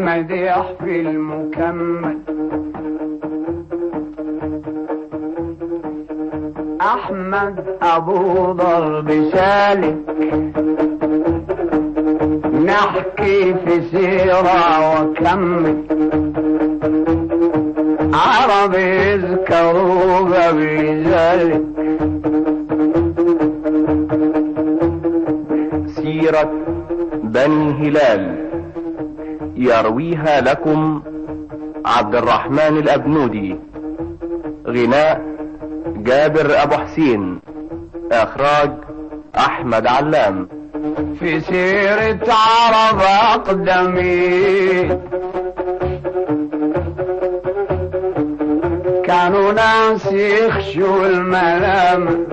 المديح في المكمل أحمد أبو ضرب سالك نحكي في سيرة وكمل عرب يذكروا قبل ذلك سيرة بني هلال يرويها لكم عبد الرحمن الأبنودي غناء جابر أبو حسين إخراج أحمد علام في سيرة عرب أقدمين كانوا ناس يخشوا الملام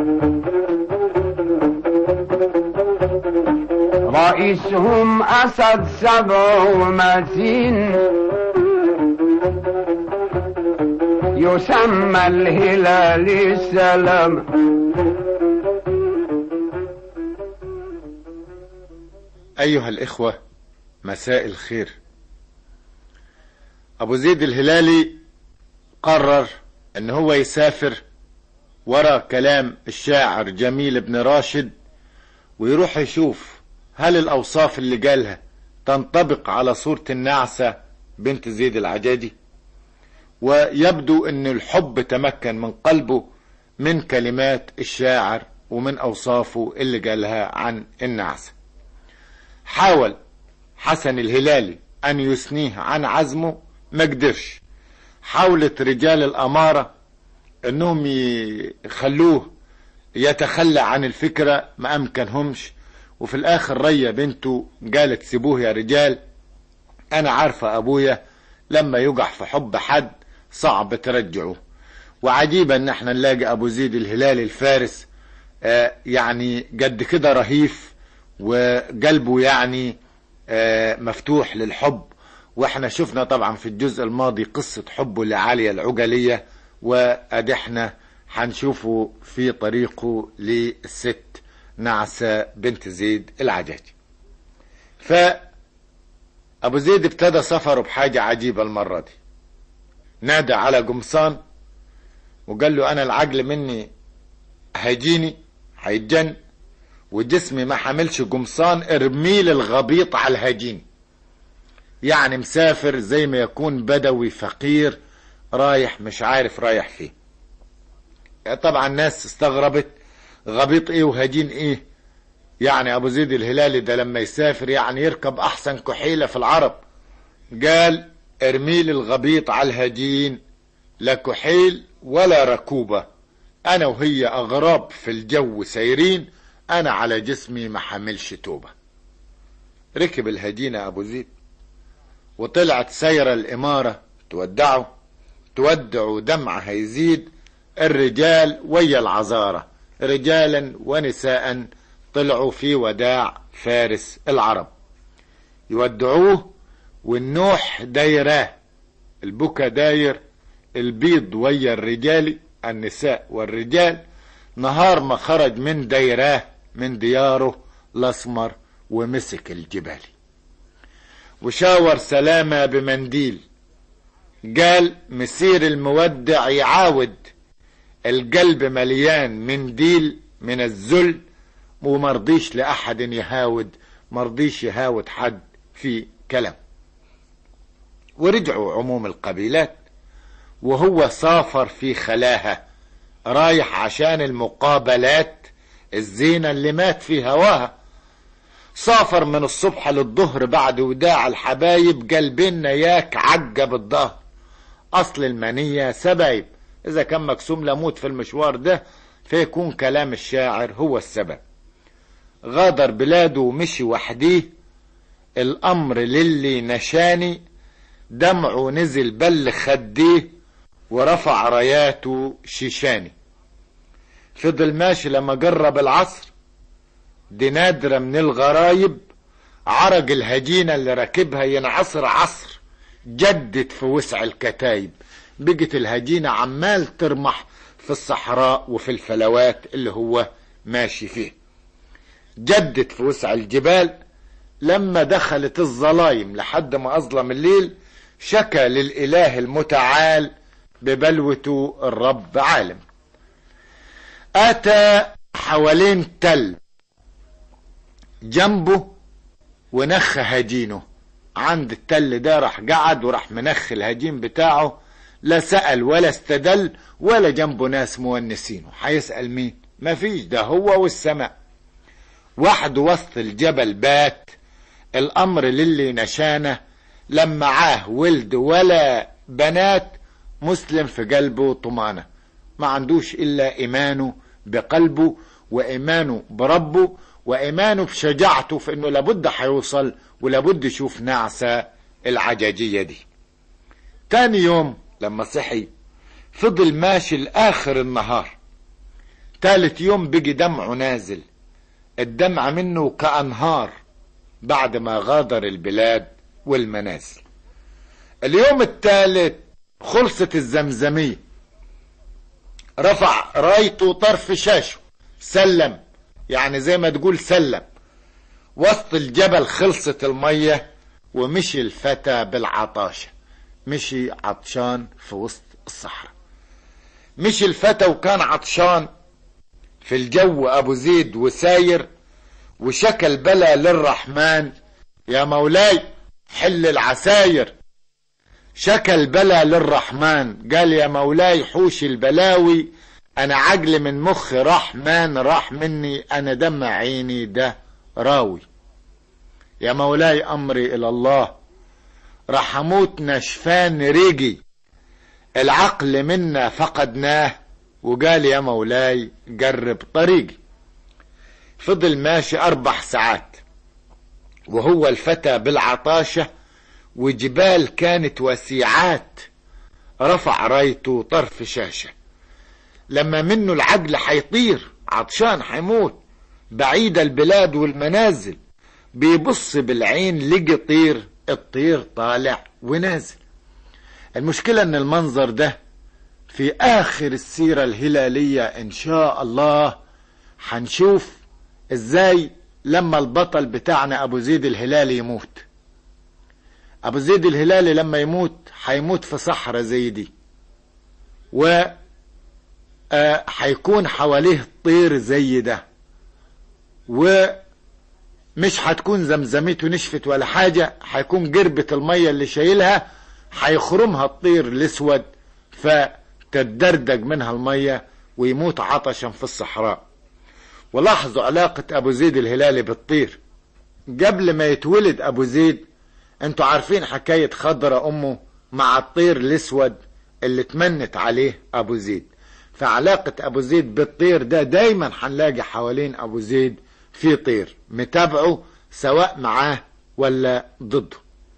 رئيسهم أسد سبع ومتين يسمى الهلال السلام أيها الإخوة مساء الخير أبو زيد الهلالي قرر أن هو يسافر ورا كلام الشاعر جميل بن راشد ويروح يشوف هل الأوصاف اللي قالها تنطبق على صورة النعسة بنت زيد العجاجي ويبدو أن الحب تمكن من قلبه من كلمات الشاعر ومن أوصافه اللي قالها عن النعسة حاول حسن الهلالي أن يثنيه عن عزمه ما قدرش حاولت رجال الأمارة أنهم يخلوه يتخلى عن الفكرة ما أمكنهمش وفي الآخر ريا بنته قالت سيبوه يا رجال أنا عارفة أبويا لما يقع في حب حد صعب ترجعه وعجيبة ان احنا نلاقي ابو زيد الهلالي الفارس آه يعني قد كده رهيف وقلبه يعني آه مفتوح للحب واحنا شفنا طبعا في الجزء الماضي قصة حبه لعالية العجلية وادي احنا هنشوفه في طريقه للست نعسة بنت زيد العجاجي ف ابو زيد ابتدى سفره بحاجة عجيبة المرة دي نادى على قمصان وقال له انا العقل مني هيجيني هيتجن وجسمي ما حملش قمصان ارميل الغبيط على الهجيني يعني مسافر زي ما يكون بدوي فقير رايح مش عارف رايح فيه طبعا الناس استغربت غبيط ايه وهجين ايه يعني ابو زيد الهلالي ده لما يسافر يعني يركب احسن كحيلة في العرب قال ارميل الغبيط على الهجين لا كحيل ولا ركوبة انا وهي اغراب في الجو سايرين انا على جسمي ما حملش توبة ركب الهجينة ابو زيد وطلعت سيرة الامارة تودعه تودع دمع هيزيد الرجال ويا العذارة رجالا ونساء طلعوا في وداع فارس العرب يودعوه والنوح دايراه البكا داير البيض ويا الرجال النساء والرجال نهار ما خرج من دايراه من دياره الاسمر ومسك الجبال وشاور سلامة بمنديل قال مسير المودع يعاود القلب مليان منديل من الذل ومرضيش لأحد يهاود مرضيش يهاود حد في كلام ورجعوا عموم القبيلات وهو سافر في خلاها رايح عشان المقابلات الزينة اللي مات في هواها سافر من الصبح للظهر بعد وداع الحبايب قلبنا ياك عجب الظهر اصل المنية سبايب اذا كان مقسوم لموت في المشوار ده فيكون كلام الشاعر هو السبب غادر بلاده ومشي وحديه الامر للي نشاني دمعه نزل بل خديه ورفع راياته شيشاني فضل ماشي لما جرب العصر دي نادرة من الغرايب عرج الهجينة اللي راكبها ينعصر عصر جدت في وسع الكتايب بقت الهجينة عمال ترمح في الصحراء وفي الفلوات اللي هو ماشي فيه جدت في وسع الجبال لما دخلت الظلايم لحد ما أظلم الليل شكى للإله المتعال ببلوته الرب عالم أتى حوالين تل جنبه ونخ هجينه عند التل ده راح قعد وراح منخ الهجين بتاعه لا سأل ولا استدل ولا جنبه ناس مونسينه هيسأل مين مفيش ده هو والسماء وحده وسط الجبل بات الأمر للي نشانه لما معاه ولد ولا بنات مسلم في قلبه طمانة ما عندوش إلا إيمانه بقلبه وإيمانه بربه وإيمانه بشجاعته في إنه لابد هيوصل ولابد يشوف نعسة العجاجية دي تاني يوم لما صحي فضل ماشي لآخر النهار تالت يوم بقي دمعه نازل الدمع منه كأنهار بعد ما غادر البلاد والمنازل اليوم الثالث خلصت الزمزمية رفع رايته طرف شاشه سلم يعني زي ما تقول سلم وسط الجبل خلصت المية ومشي الفتى بالعطاشة مشي عطشان في وسط الصحراء مشي الفتى وكان عطشان في الجو أبو زيد وساير وشكى البلا للرحمن يا مولاي حل العساير شكى البلا للرحمن قال يا مولاي حوش البلاوي انا عجل من مخ رحمن راح مني انا دمع عيني ده راوي يا مولاي امري الى الله راح اموت نشفان ريجي العقل منا فقدناه وقال يا مولاي جرب طريقي فضل ماشي اربع ساعات وهو الفتى بالعطاشة وجبال كانت وسيعات رفع رايته طرف شاشة لما منه العقل حيطير عطشان حيموت بعيد البلاد والمنازل بيبص بالعين لقي طير الطير طالع ونازل المشكلة ان المنظر ده في اخر السيرة الهلالية ان شاء الله حنشوف ازاي لما البطل بتاعنا ابو زيد الهلالي يموت ابو زيد الهلالي لما يموت حيموت في صحراء زي دي و آه، حيكون حواليه طير زي ده ومش حتكون زمزمته نشفت ولا حاجة حيكون قربة المية اللي شايلها حيخرمها الطير الاسود فتتدردج منها المية ويموت عطشا في الصحراء ولاحظوا علاقة ابو زيد الهلالي بالطير قبل ما يتولد ابو زيد انتوا عارفين حكاية خضرة امه مع الطير الاسود اللي تمنت عليه ابو زيد فعلاقة ابو زيد بالطير ده دايما هنلاقي حوالين ابو زيد في طير متابعه سواء معاه ولا ضده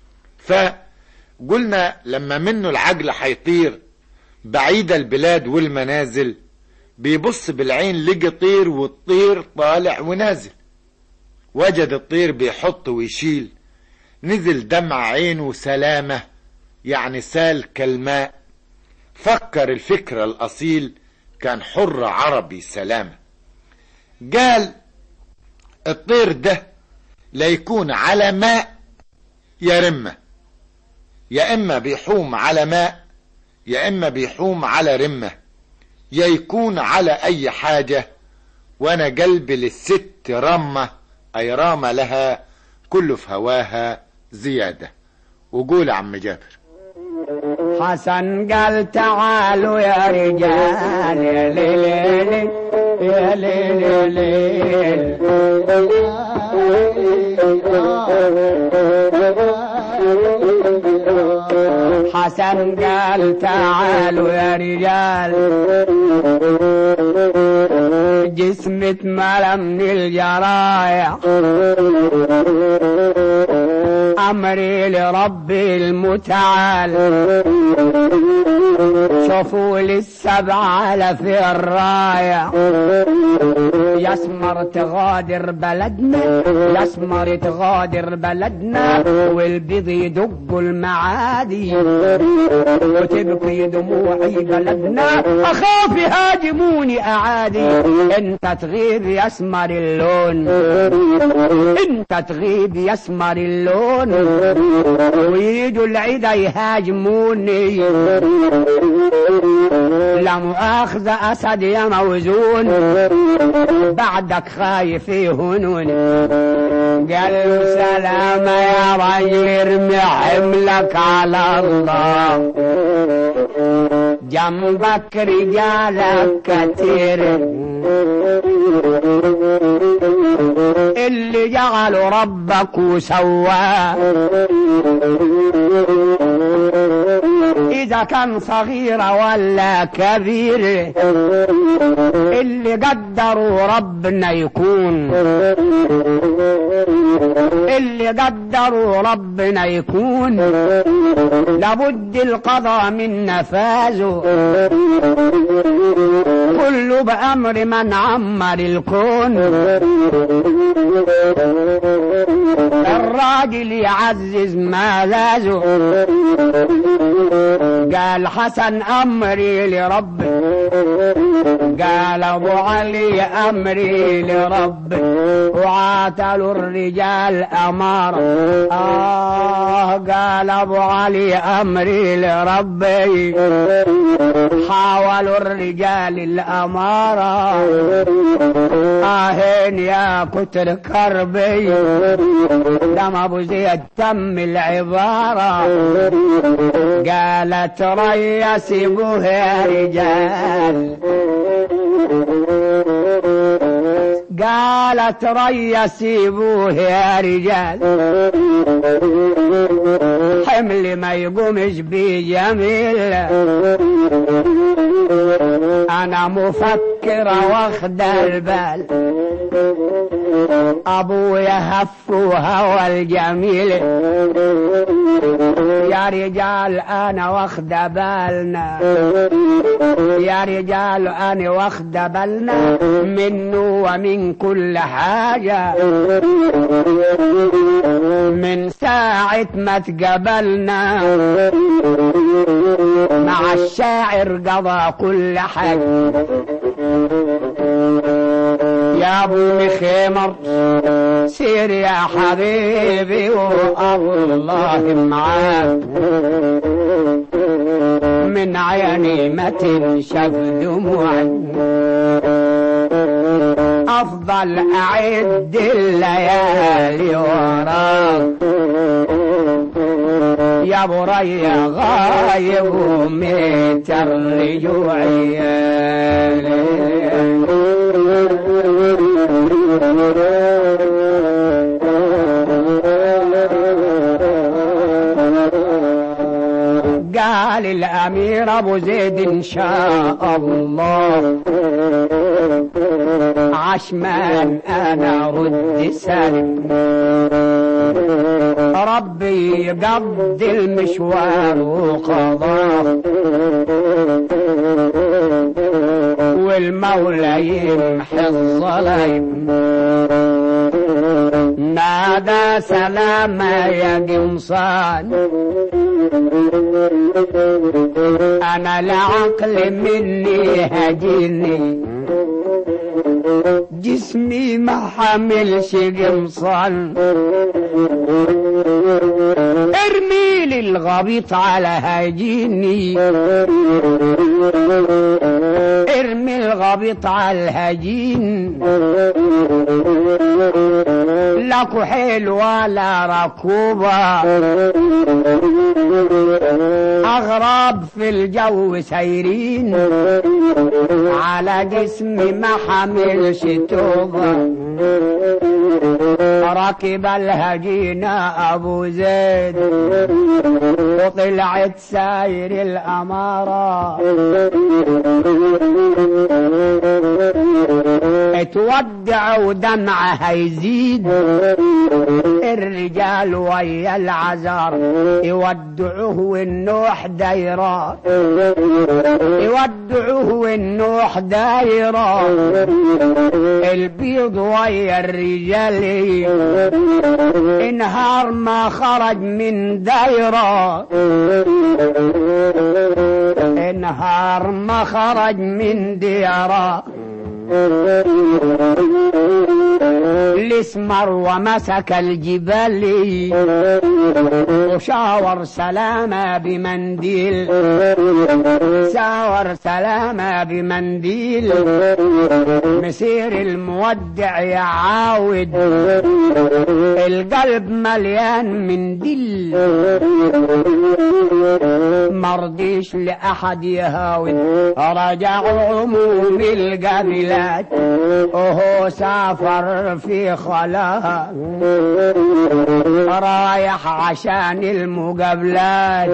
فقلنا لما منه العجل حيطير بعيد البلاد والمنازل بيبص بالعين لقى طير والطير طالع ونازل وجد الطير بيحط ويشيل نزل دمع عينه سلامة يعني سال كالماء فكر الفكر الأصيل كان حر عربي سلامة قال الطير ده لا يكون على ماء يا رمة يا إما بيحوم على ماء يا إما بيحوم على رمة يا يكون على أي حاجة وأنا قلبي للست رمة أي رام لها كل في هواها زيادة وقول يا عم جابر حسن قال تعالوا يا رجال يا ليل يا ليل يا ليل حسن قال تعالوا يا رجال جسم اتملى من الجرايح امري لربي المتعال شوفوا لي السبعة على في الراية يسمر تغادر بلدنا يسمر تغادر بلدنا والبيض يدق المعادي وتبكي دموعي بلدنا اخاف يهاجموني اعادي انت تغيب يسمر اللون انت تغيب يسمر اللون ويجوا العدا يهاجموني لا مؤاخذة أسد يا موزون بعدك خايف يهونون قال له سلام يا رجل ارمي حملك على الله جنبك رجالك كتير اللي جعلوا ربك وسواه إذا كان صغيرة ولا كبير اللي قدروا ربنا يكون اللي قدروا ربنا يكون لابد القضاء من نفاذه كله بأمر من عمر الكون الراجل يعزز ما لازه قال حسن أمري لربي قال أبو علي أمري لربي وعاتلوا الرجال أمارة آه قال أبو علي أمري لربي حاولوا الرجال الأمارة آهين يا كتر كربي دم أبو زيد تم العبارة قالت ريا سيبوه يا رجال قالت ريا سيبوه يا رجال حمل ما يقومش بيه جميل انا مفكرة واخد البال ابويا هف وهوى الجميل يا رجال انا واخد بالنا يا رجال انا واخد بالنا منه ومن كل حاجة من ساعة ما تقبلنا مع الشاعر قضى كل حاجة يا ابو مخيمر سير يا حبيبي والله معاك من عيني ما تنشف دموعي افضل اعد الليالي وراك يا ابو ريا غايب ومتر رجوعي قال الامير ابو زيد ان شاء الله عشمان انا رد سالم ربي يقضي المشوار وقضاه والمولى يمحي الظلام نادى سلام يا قمصان انا العقل مني هجيني جسمي ما حملش قمصان ارمي لي الغبيط على هجيني ارمي الغبيط على الهجين لا كحيل ولا ركوبة أغراب في الجو سايرين على جسمي ما حملش توبة ركب الهجينة أبو زيد وطلعت ساير الأمارة اتودع ودمع هيزيد الرجال ويا العذار يودعوه والنوح دايرة يودعوه والنوح دايرة البيض ويا الرجال انهار ما خرج من دايرة انهار ما خرج من ديارة الاسمر ومسك الجبال وشاور سلامة بمنديل شاور سلامة بمنديل مسير المودع يعاود القلب مليان من دل مرضيش لأحد يهاود رجعوا عموم القبلات وهو سافر في خلاها رايح عشان المقابلات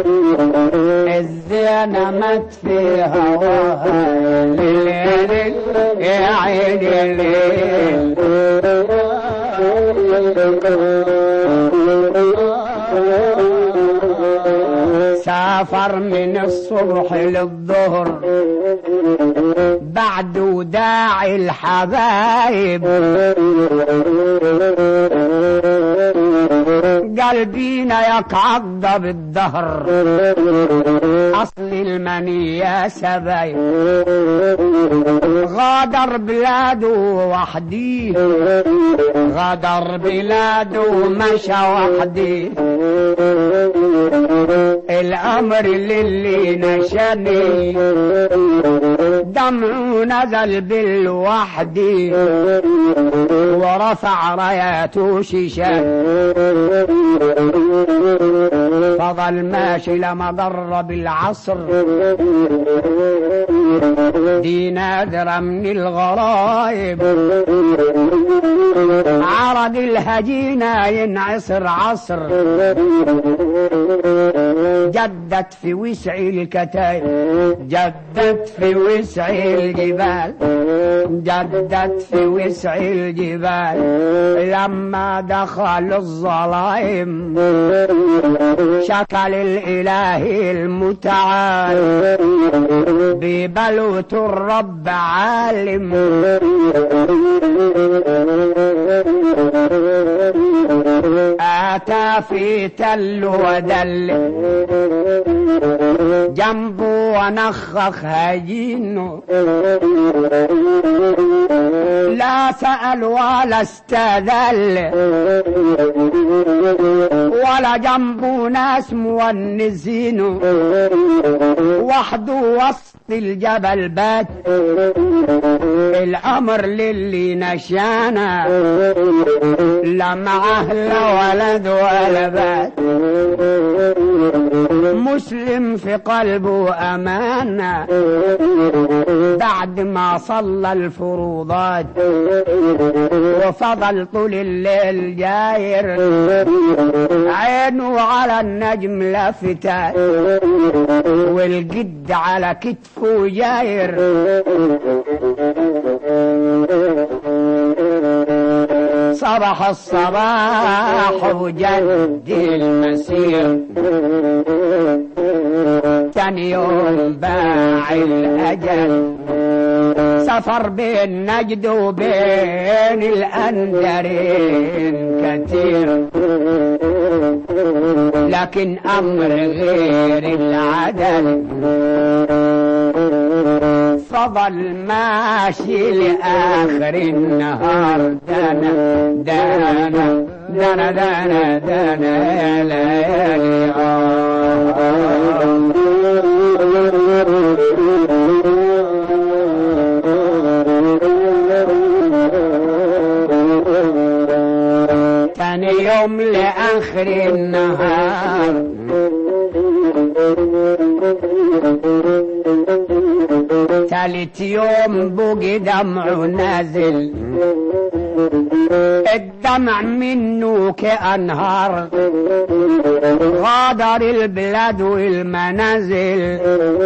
الزينة مت في هواها ليل يا عيني الليل سافر من الصبح للظهر بعد وداع الحبايب قلبينا يتعض بالدهر اصل المنية سبايب غادر بلاده وحدي غادر بلاده مشى وحدي الامر للي نشني دمعه نزل بالوحدي ورفع راياته شيشان فضل ماشي لما ضرب العصر دي نادرة من الغرايب عرض الهجينة ينعصر عصر جدت في وسع الكتايب جدت في وسع الجبال جدت في وسع الجبال لما دخل الظلائم شكل الإله المتعال ببلوة الرب عالم آتى في تل ودل جنبه ونخخ هجينه لا سأل ولا استذل ولا جنبه ناس مونسينه وحده وسط الجبل بات الأمر للي نشانا لا معه لا ولد ولا بات مسلم في قلبه أمانة بعد ما صلى الفروضات وفضل طول الليل جاير عينه على النجم لفتات والجد على كتفه جاير صبح الصباح وجد المسير تاني يوم باع الأجل سفر بين نجد وبين الأندرين كتير لكن أمر غير العدل فضل ماشي لآخر النهار دانا دانا دانا دانا دانا يا ليالي تاني يوم لآخر النهار تالت يوم بقي دمعه نازل الدمع منه كأنهار غادر البلاد والمنازل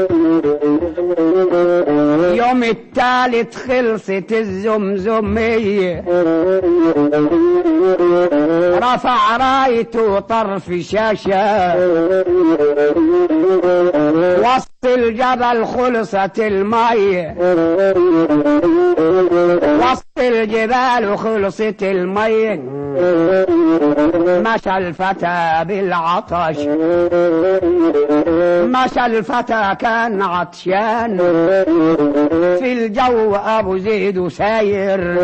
يوم التالت خلصت الزمزمية رفع رايته طرف شاشة وسط الجبل خلصت المية وسط الجبال خلصت المية مشى الفتى بالعطش مشى الفتى كان عطشان في الجو ابو زيد ساير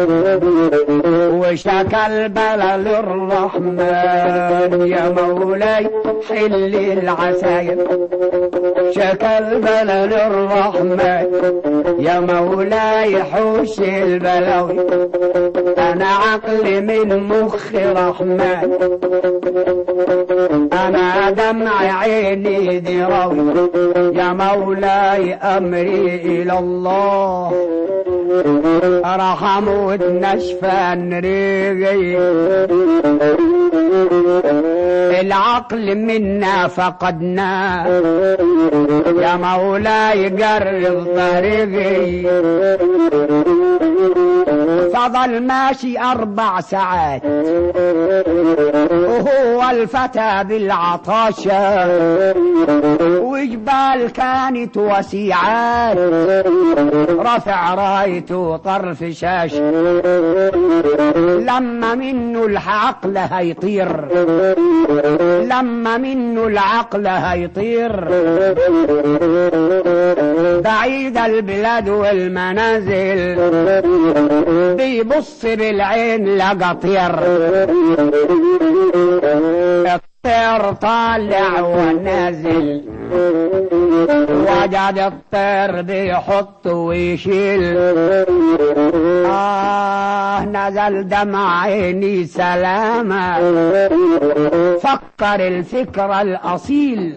وشكى البلا للرحمن يا مولاي حل العساير شكى البلا للرحمن يا مولاي حوش البلاوي انا عقلي من مخ رحمن انا دمع عيني دراوي يا مولاي امري الى الله رحم ونشفان ريغي العقل منا فقدناه يا مولاي قرب طريقي فضل ماشي أربع ساعات وهو الفتى بالعطاشة وجبال كانت وسيعات رفع رايته طرف شاشة لما منه العقل هيطير لما منه العقل هيطير بعيد البلاد والمنازل بيبص بالعين لقى طير الطير طالع ونازل وجد الطير بيحط ويشيل آه نزل دمع عيني سلامة فكر الفكر الأصيل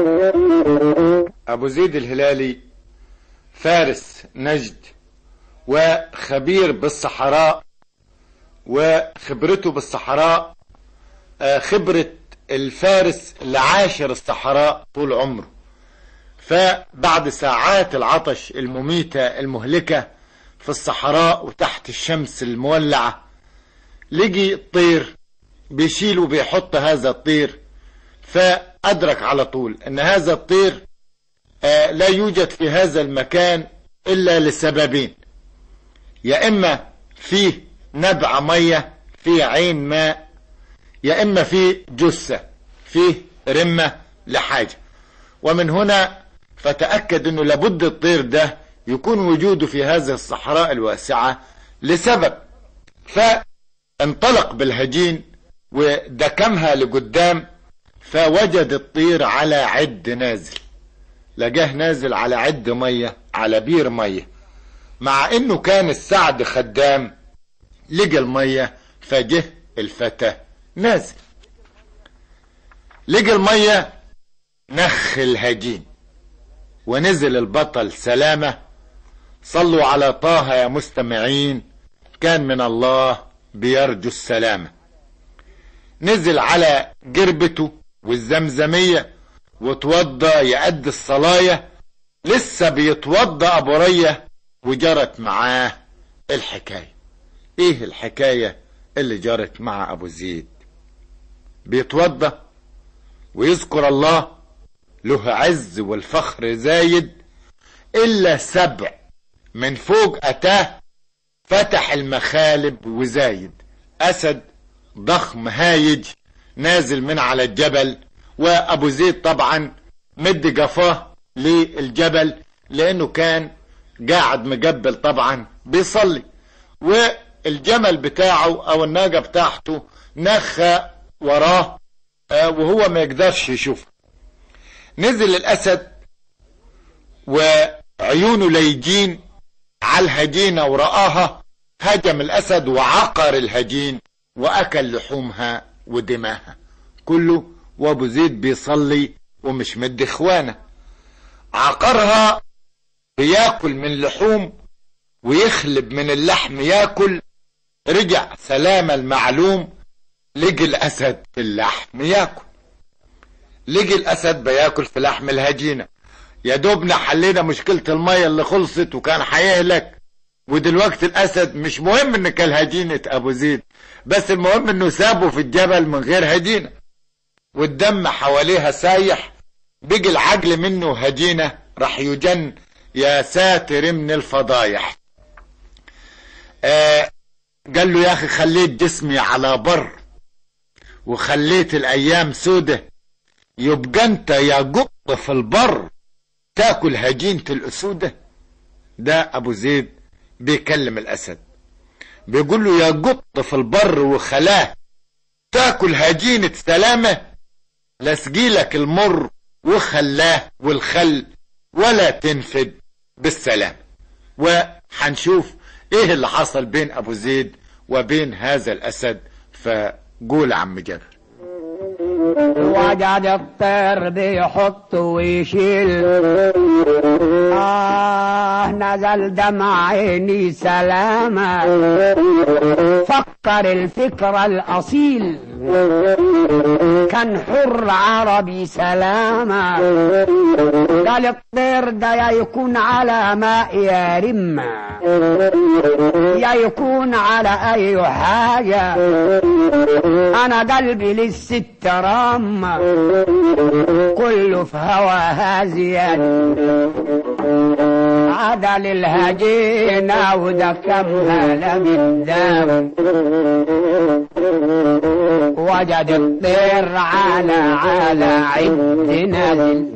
أبو زيد الهلالي فارس نجد وخبير بالصحراء وخبرته بالصحراء آه، خبرة الفارس اللي عاشر الصحراء طول عمره فبعد ساعات العطش المميتة المهلكة في الصحراء وتحت الشمس المولعة لقي طير بيشيل وبيحط هذا الطير فأدرك على طول أن هذا الطير آه، لا يوجد في هذا المكان إلا لسببين يا إما فيه نبع مية فيه عين ماء يا إما فيه جثة فيه رمة لحاجة ومن هنا فتأكد أنه لابد الطير ده يكون وجوده في هذه الصحراء الواسعة لسبب فانطلق بالهجين ودكمها لقدام فوجد الطير على عد نازل لقاه نازل على عد مية على بير مية مع انه كان السعد خدام لقى المية فجه الفتى نازل لقى المية نخ الهجين ونزل البطل سلامة صلوا على طه يا مستمعين كان من الله بيرجو السلامة نزل على جربته والزمزمية وتوضى يأدي الصلاية لسه بيتوضى أبو رية وجرت معاه الحكاية ايه الحكاية اللي جرت مع أبو زيد بيتوضى ويذكر الله له عز والفخر زايد إلا سبع من فوق أتاه فتح المخالب وزايد أسد ضخم هايج نازل من على الجبل وأبو زيد طبعا مد جفاه للجبل لأنه كان قاعد مقبل طبعا بيصلي والجمل بتاعه أو الناقة بتاعته نخى وراه آه، وهو ما يقدرش يشوفه نزل الأسد وعيونه ليجين على الهجينة ورآها هجم الأسد وعقر الهجين وأكل لحومها ودماها كله وأبو زيد بيصلي ومش مد إخوانه عقرها بياكل من لحوم ويخلب من اللحم ياكل رجع سلام المعلوم لقي الأسد في اللحم ياكل لقي الأسد بياكل في لحم الهجينة يا دوبنا حلينا مشكلة المية اللي خلصت وكان هيهلك ودلوقتي الاسد مش مهم ان كان هجينة ابو زيد بس المهم انه سابه في الجبل من غير هجينة والدم حواليها سايح بيجي العجل منه هجينة راح يجن يا ساتر من الفضايح آه قال له يا اخي خليت جسمي على بر وخليت الايام سودة يبقى انت يا قط في البر تاكل هجينة الاسودة ده ابو زيد بيكلم الاسد بيقول له يا قط في البر وخلاه تاكل هجينة سلامة لسقيلك المر وخلاه والخل ولا تنفد بالسلام وحنشوف ايه اللي حصل بين ابو زيد وبين هذا الاسد فقول عم جابر وجد الطير بيحط ويشيل آه نزل دمع عيني سلامة فكر الفكر الأصيل كان حر عربي سلامة قال الطير ده يا يكون على ماء يا رمة يا يكون على أي حاجة أنا قلبي للست رامة كله في هواها زيادة عدل الهجينة وده كمها لم دام وجد الطير على على عد نازل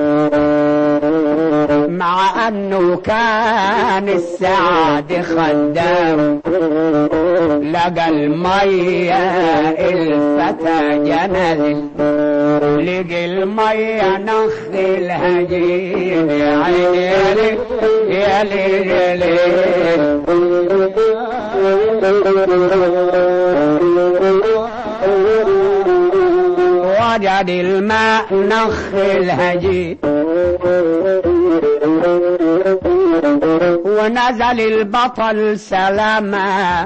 مع انه كان السعد خدام لقى المية الفتى جنازل لقى المية نخ الهجين يا عيني يا ليل يا ليل وجد الماء نخ الهجين ونزل البطل سلاما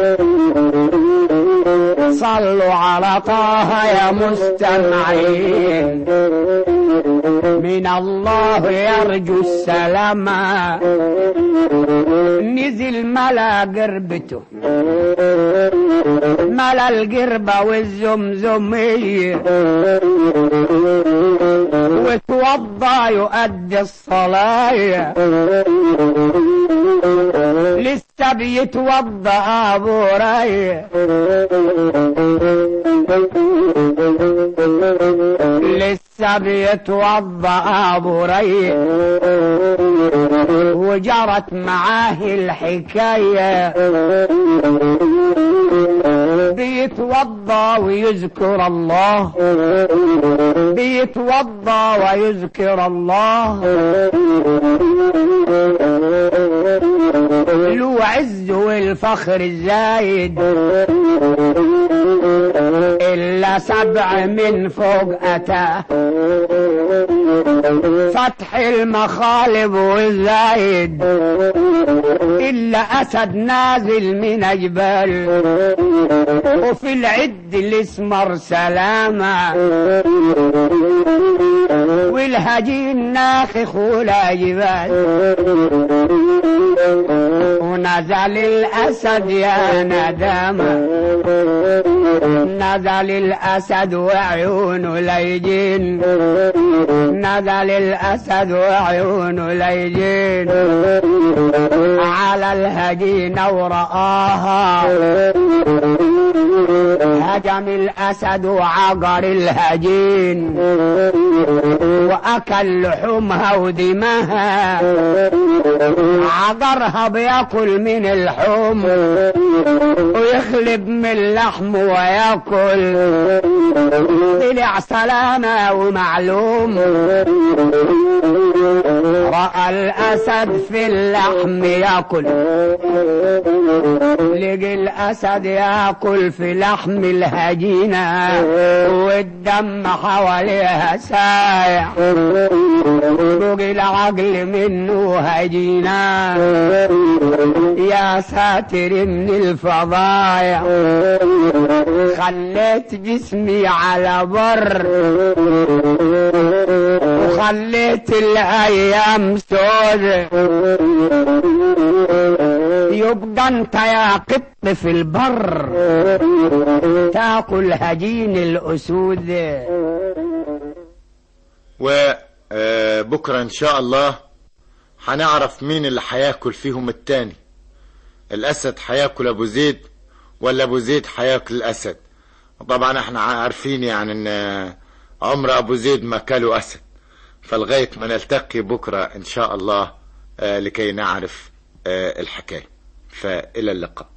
صلوا على طه يا مستمعين من الله يرجو السلام نزل ملا قربته ملا القربة والزمزمية وتوضى يؤدي الصلاة لسه بيتوضى ابو رايه لسه بيتوضى ابو رايه وجرت معاه الحكايه بيتوضى ويذكر الله بيتوضى ويذكر الله له عز والفخر الزايد إلا سبع من فوق أتاه فتح المخالب والزايد إلا أسد نازل من أجبال وفي العد الاسمر سلامة والهجين ناخخ ولا جبال ونزل الأسد يا ندامة نزل الأسد وعيونه ليجين نزل الأسد وعيونه ليجين على الهجينة ورآها هجم الأسد وعقر الهجين وأكل لحومها ودمها عقرها بياكل من اللحوم ويخلب من اللحم وياكل طلع سلامة ومعلوم رأى الأسد في اللحم ياكل لقي الأسد ياكل في لحم الهجينة والدم حواليها سايح بقي العقل منه هجينة يا ساتر من الفضايح خليت جسمي على بر وخليت الايام سود يبقى انت يا قط في البر تاكل هجين الاسود وبكرة ان شاء الله هنعرف مين اللي هياكل فيهم التاني الاسد هياكل ابو زيد ولا ابو زيد هياكل الاسد طبعا احنا عارفين يعني ان عمر ابو زيد ما كاله اسد فلغاية ما نلتقي بكرة ان شاء الله آه، لكي نعرف آه، الحكاية فالى اللقاء